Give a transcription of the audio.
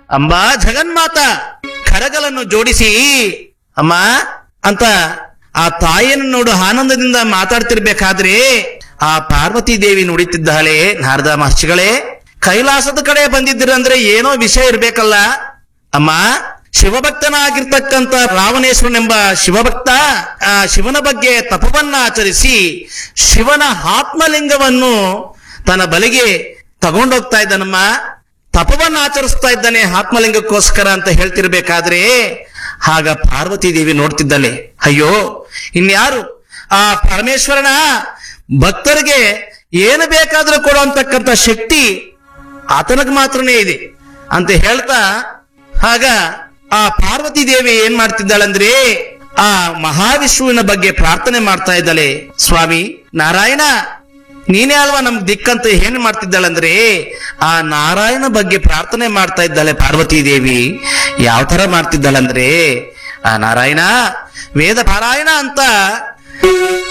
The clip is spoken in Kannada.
ಅಂಬಾ ಜಗನ್ಮಾತ ಕರಗಳನ್ನು ಜೋಡಿಸಿ ಅಮ್ಮ ಅಂತ ಆ ತಾಯಿಯನ್ನು ನೋಡು ಆನಂದದಿಂದ ಮಾತಾಡ್ತಿರ್ಬೇಕಾದ್ರೆ ಆ ಪಾರ್ವತಿ ದೇವಿ ನುಡಿತಿದ್ದಾಳೆ ನಾರದ ಮಹರ್ಷಿಗಳೇ ಕೈಲಾಸದ ಕಡೆ ಬಂದಿದ್ದೀರಂದ್ರೆ ಏನೋ ವಿಷಯ ಇರ್ಬೇಕಲ್ಲ ಅಮ್ಮ ಶಿವಭಕ್ತನಾಗಿರ್ತಕ್ಕಂಥ ರಾವಣೇಶ್ವರನೆಂಬ ಶಿವಭಕ್ತ ಆ ಶಿವನ ಬಗ್ಗೆ ತಪವನ್ನ ಆಚರಿಸಿ ಶಿವನ ಆತ್ಮಲಿಂಗವನ್ನು ತನ್ನ ಬಲಿಗೆ ತಗೊಂಡೋಗ್ತಾ ಇದ್ದಾನಮ್ಮ ತಪವನ್ನ ಆಚರಿಸ್ತಾ ಇದ್ದಾನೆ ಆತ್ಮಲಿಂಗಕ್ಕೋಸ್ಕರ ಅಂತ ಹೇಳ್ತಿರ್ಬೇಕಾದ್ರೆ ಆಗ ಪಾರ್ವತಿ ದೇವಿ ನೋಡ್ತಿದ್ದಾಳೆ ಅಯ್ಯೋ ಇನ್ಯಾರು ಆ ಪರಮೇಶ್ವರನ ಭಕ್ತರಿಗೆ ಏನು ಬೇಕಾದ್ರೂ ಕೊಡುವಂತಕ್ಕಂಥ ಶಕ್ತಿ ಆತನಿಗೆ ಮಾತ್ರನೇ ಇದೆ ಅಂತ ಹೇಳ್ತಾ ಆಗ ಆ ಪಾರ್ವತಿ ದೇವಿ ಏನ್ ಮಾಡ್ತಿದ್ದಾಳಂದ್ರೆ ಆ ಮಹಾವಿಷ್ಣುವಿನ ಬಗ್ಗೆ ಪ್ರಾರ್ಥನೆ ಮಾಡ್ತಾ ಇದ್ದಾಳೆ ಸ್ವಾಮಿ ನಾರಾಯಣ ನೀನೇ ಅಲ್ವಾ ನಮ್ಗೆ ದಿಕ್ಕಂತ ಏನ್ ಮಾಡ್ತಿದ್ದಾಳಂದ್ರೆ ಆ ನಾರಾಯಣ ಬಗ್ಗೆ ಪ್ರಾರ್ಥನೆ ಮಾಡ್ತಾ ಇದ್ದಾಳೆ ಪಾರ್ವತಿ ದೇವಿ ಯಾವ ತರ ಮಾಡ್ತಿದ್ದಾಳಂದ್ರೆ ಆ ನಾರಾಯಣ ವೇದ ಪಾರಾಯಣ ಅಂತ